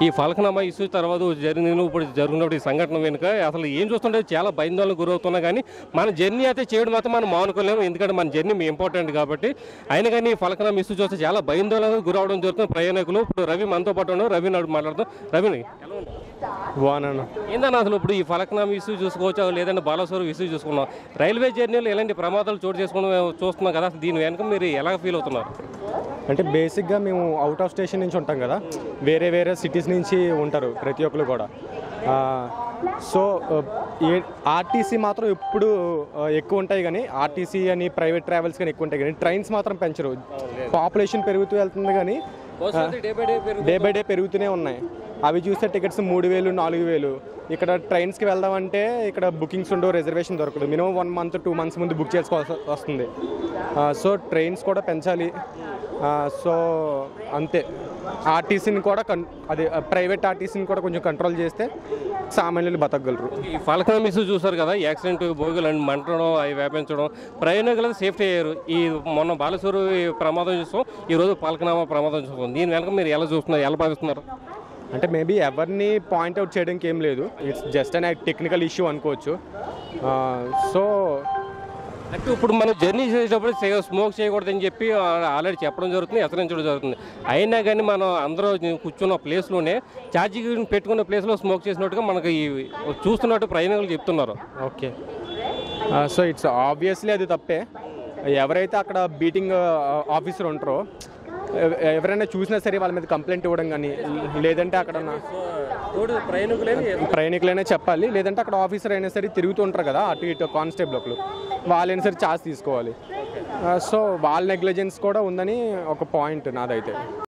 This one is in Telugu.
ఈ ఫలకనామా ఇష్యూ తర్వాత జరిగిన ఇప్పుడు జరుగుతున్నప్పుడు ఈ సంఘటన వెనుక అసలు ఏం చూస్తుంటే చాలా భయాందోళనకు గురవుతున్నా కానీ మన జర్నీ అయితే చేయడం మాత్రం మనం మానుకోలేము ఎందుకంటే మన జర్నీ ఇంపార్టెంట్ కాబట్టి అయినా కానీ ఈ ఫలకనామా ఇష్యూ చూస్తే చాలా భయాందోళనకు గురవడం జరుగుతుంది ప్రయాణికులు ఇప్పుడు రవి మనతో పాటు ఉన్నారు రవి నాడు మాట్లాడుతాం రవిని ఎలా ఉంది? బాగున్నాను ఏందన్నా అసలు ఇప్పుడు ఈ ఫలకనామా ఇష్యూ చూసుకోవచ్చు లేదంటే బాలస్వరం ఇష్యూ చూసుకున్నాం రైల్వే జర్నీలో ఎలాంటి ప్రమాదాలు చోటు చేసుకుని చూస్తున్నాం కదా అసలు దీని వెనుక మీరు ఎలా ఫీల్ అవుతున్నారు అంటే బేసిక్గా మేము అవుట్ ఆఫ్ స్టేషన్ నుంచి ఉంటాం కదా వేరే వేరే సిటీస్ నుంచి ఉంటారు ప్రతి ఒక్కరు కూడా ఆ, సో ఆ, ఏ ఆర్టీసీ మాత్రం ఎప్పుడు ఆ, ఎక్కువ ఉంటాయి కానీ ఆర్టీసీ అని ప్రైవేట్ ట్రావెల్స్ కానీ ఎక్కువ ఉంటాయి కానీ ట్రైన్స్ మాత్రం పెంచరు పాపులేషన్ పెరుగుతూ వెళ్తుంది కానీ డే బై డే పెరుగు డే బై డే పెరుగుతూనే ఉన్నాయి అవి చూస్తే టికెట్స్ మూడు వేలు నాలుగు వేలు ఇక్కడ ట్రైన్స్కి వెళ్దామంటే ఇక్కడ బుకింగ్స్ ఉండవు రిజర్వేషన్ దొరకదు minimum one month two months ముందు బుక్ చేసుకోవాల్సి వస్తుంది సో ట్రైన్స్ కూడా పెంచాలి సో అంతే ఆర్టీసీని కూడా కన్ అదే ప్రైవేట్ ఆర్టీసీని కూడా కొంచెం కంట్రోల్ చేస్తే సామాన్యులు బతకగలరు ఈ ఫలకం మిస్ చూసారు కదా యాక్సిడెంట్ భోగులు అని మంటడం అవి వ్యాపించడం ప్రయాణికులు సేఫ్టీ అయ్యారు ఈ మొన్న బాలసూరు ప్రమాదం చూస్తాం ఈ రోజు పాలకనామా ప్రమాదం చూస్తాం దీని వెనక మీరు ఎలా చూస్తున్నారు ఎలా భావిస్తున్నారు అంటే మేబీ ఎవరిని పాయింట్అవుట్ చేయడానికి ఏం లేదు it's just an technical issue అనుకోవచ్చు సో అంటే ఇప్పుడు మనం జర్నీ చేసేటప్పుడు సే- స్మోక్ చేయకూడదని చెప్పి ఆల్రెడీ చెప్పడం జరుగుతుంది హెచ్చరించడం జరుగుతుంది అయినా కానీ మనం అందరూ కూర్చున్న ప్లేస్లోనే ఛార్జింగ్ పెట్టుకున్న ప్లేస్లో స్మోక్ చేసినట్టుగా మనకి ఈ చూస్తున్నట్టు ప్రయాణికులు చెప్తున్నారు ఓకే సో ఇట్స్ ఆబ్వియస్లీ అది తప్పే ఎవరైతే అక్కడ బీటింగ్ ఆఫీసర్ ఉంటారో ఎవ- ఎవరైనా చూసినా సరే వాళ్ళ మీద కంప్లైంట్ ఇవ్వడం కానీ లేదంటే అక్కడ ఉన్న ప్రయాణికులే ప్రయాణికులైనా చెప్పాలి లేదంటే అక్కడ ఆఫీసర్ అయినా సరే తిరుగుతూ ఉంటారు కదా అటు ఇటు కానిస్టేబుల్ ఒకరు వాళ్ళైనా సరే ఛార్జ్ తీసుకోవాలి సో వాళ్ళ నెగ్లిజెన్స్ కూడా ఉందని ఒక పాయింట్ నాదైతే